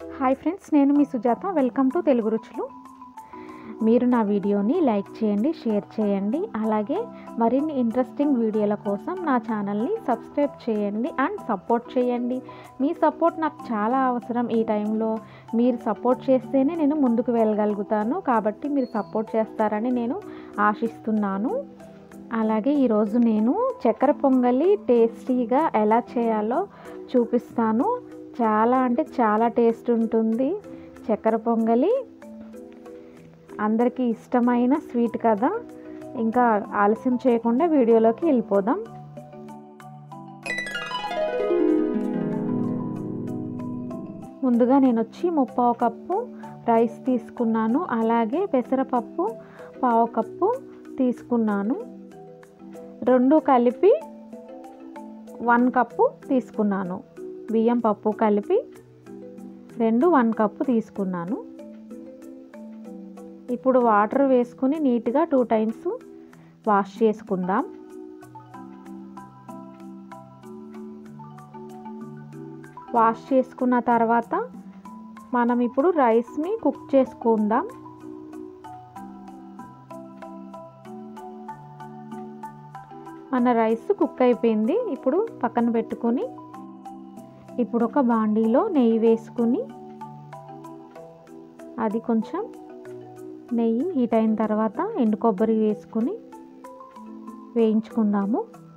hi friends నేను మీ Sujatha welcome to Telugu Ruchulu మీరు నా వీడియోని లైక్ చేయండి షేర్ చేయండి అలాగే మరిన్ని ఇంట్రెస్టింగ్ వీడియోల కోసం నా ఛానల్ని సబ్స్క్రైబ్ చేయండి అండ్ సపోర్ట్ చేయండి మీ సపోర్ట్ నాకు చాలా అవసరం ఈ టైంలో మీరు సపోర్ట్ చేస్తేనే నేను ముందుకు వెళ్ళగలుగుతాను కాబట్టి మీరు సపోర్ట్ చేస్తారని నేను ఆశిస్తున్నాను అలాగే ఈరోజు నేను చక్కెర పొంగలి టేస్టీగా ఎలా చేయాలో చూపిస్తాను చాలా అంటే చాలా టేస్ట్ ఉంటుంది చక్కెర పొంగలి అందరికీ ఇష్టమైన స్వీట్ కదా ఇంకా ఆలస్యం చేయకుండా వీడియోలోకి వెళ్ళిపోదాం ముందుగా నేను వచ్చి ముప్పావు కప్పు రైస్ తీసుకున్నాను అలాగే పెసరపప్పు పావు కప్పు తీసుకున్నాను రెండు కలిపి వన్ కప్పు తీసుకున్నాను బియ్యం పప్పు కలిపి రెండు వన్ కప్పు తీసుకున్నాను ఇప్పుడు వాటర్ వేసుకుని నీట్గా టూ టైమ్స్ వాష్ చేసుకుందాం వాష్ చేసుకున్న తర్వాత మనం ఇప్పుడు రైస్ని కుక్ చేసుకుందాం మన రైస్ కుక్ అయిపోయింది ఇప్పుడు పక్కన పెట్టుకొని ఇప్పుడు ఒక బాండీలో నెయ్యి వేసుకుని అది కొంచెం నెయ్యి హీట్ అయిన తర్వాత ఎండు కొబ్బరి వేసుకుని వేయించుకుందాము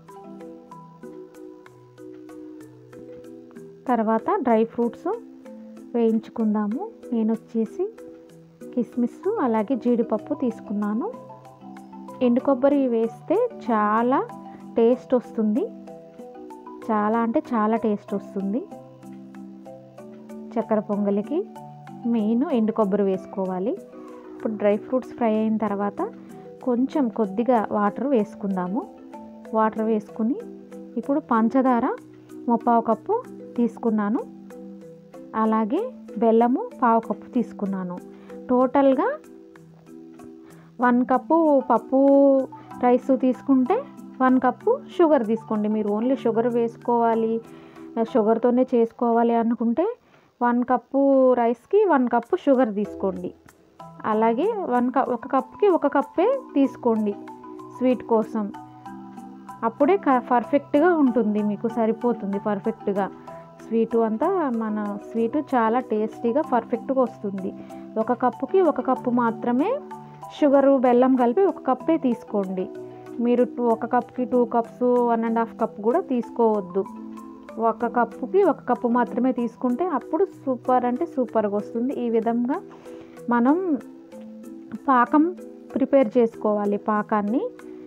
తర్వాత డ్రై ఫ్రూట్స్ వేయించుకుందాము నేను వచ్చేసి కిస్మిస్ అలాగే జీడిపప్పు తీసుకున్నాను ఎండు కొబ్బరి వేస్తే చాలా టేస్ట్ వస్తుంది చాలా అంటే చాలా టేస్ట్ వస్తుంది చక్కెర పొంగలికి మెయిన్ ఎండు కొబ్బరి వేసుకోవాలి ఇప్పుడు డ్రై ఫ్రూట్స్ ఫ్రై అయిన తర్వాత కొంచెం కొద్దిగా వాటర్ వేసుకుందాము వాటర్ వేసుకుని ఇప్పుడు పంచదార ముప్పావు కప్పు తీసుకున్నాను అలాగే బెల్లము పావు కప్పు తీసుకున్నాను టోటల్గా వన్ కప్పు పప్పు రైస్ తీసుకుంటే వన్ కప్పు షుగర్ తీసుకోండి మీరు ఓన్లీ షుగర్ వేసుకోవాలి షుగర్తోనే చేసుకోవాలి అనుకుంటే వన్ కప్పు రైస్కి వన్ కప్పు షుగర్ తీసుకోండి అలాగే వన్ కప్ ఒక కప్కి ఒక కప్పే తీసుకోండి స్వీట్ కోసం అప్పుడే పర్ఫెక్ట్గా ఉంటుంది మీకు సరిపోతుంది పర్ఫెక్ట్గా స్వీటు అంతా మన స్వీటు చాలా టేస్టీగా పర్ఫెక్ట్గా వస్తుంది ఒక కప్పుకి ఒక కప్పు మాత్రమే షుగరు బెల్లం కలిపి ఒక కప్పే తీసుకోండి మీరు ఒక కప్కి two cups one and half cup కూడా తీసుకోవద్దు ఒక కప్పుకి ఒక కప్పు మాత్రమే తీసుకుంటే అప్పుడు సూపర్ అంటే సూపర్గా వస్తుంది ఈ విధంగా మనం పాకం ప్రిపేర్ చేసుకోవాలి పాకాన్ని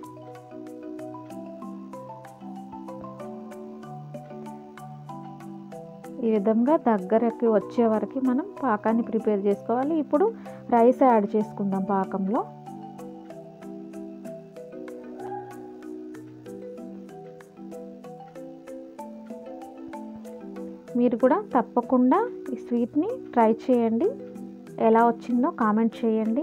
ఈ విధంగా దగ్గరకి వచ్చే వరకు మనం పాకాన్ని ప్రిపేర్ చేసుకోవాలి ఇప్పుడు రైస్ యాడ్ చేసుకుందాం పాకంలో మీరు కూడా తప్పకుండా ఈ స్వీట్ని ట్రై చేయండి ఎలా వచ్చిందో కామెంట్ చేయండి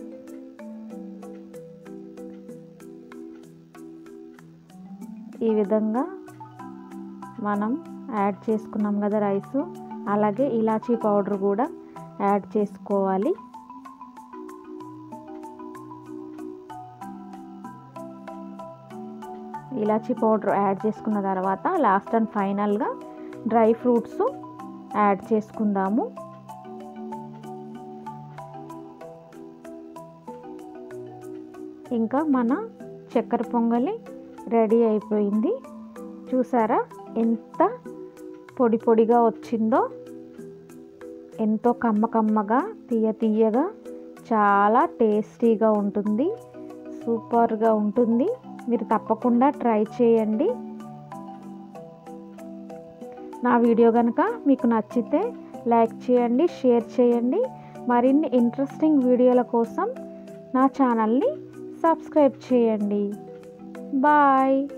ఈ విధంగా మనం యాడ్ చేసుకున్నాం కదా రైసు అలాగే ఇలాచీ పౌడర్ కూడా యాడ్ చేసుకోవాలి ఇలాచీ పౌడర్ యాడ్ చేసుకున్న తర్వాత లాస్ట్ అండ్ ఫైనల్గా డ్రై ఫ్రూట్స్ యాడ్ చేసుకుందాము ఇంకా మన చక్కెర పొంగలి రెడీ అయిపోయింది చూసారా ఎంత పొడి పొడిగా వచ్చిందో ఎంతో కమ్మ కమ్మగా తీయ తీయగా చాలా టేస్టీగా ఉంటుంది సూపర్గా ఉంటుంది మీరు తప్పకుండా ట్రై చేయండి నా వీడియో కనుక మీకు నచ్చితే లైక్ చేయండి షేర్ చేయండి మరిన్ని ఇంట్రెస్టింగ్ వీడియోల కోసం నా ఛానల్ని సబ్స్క్రైబ్ చేయండి బాయ్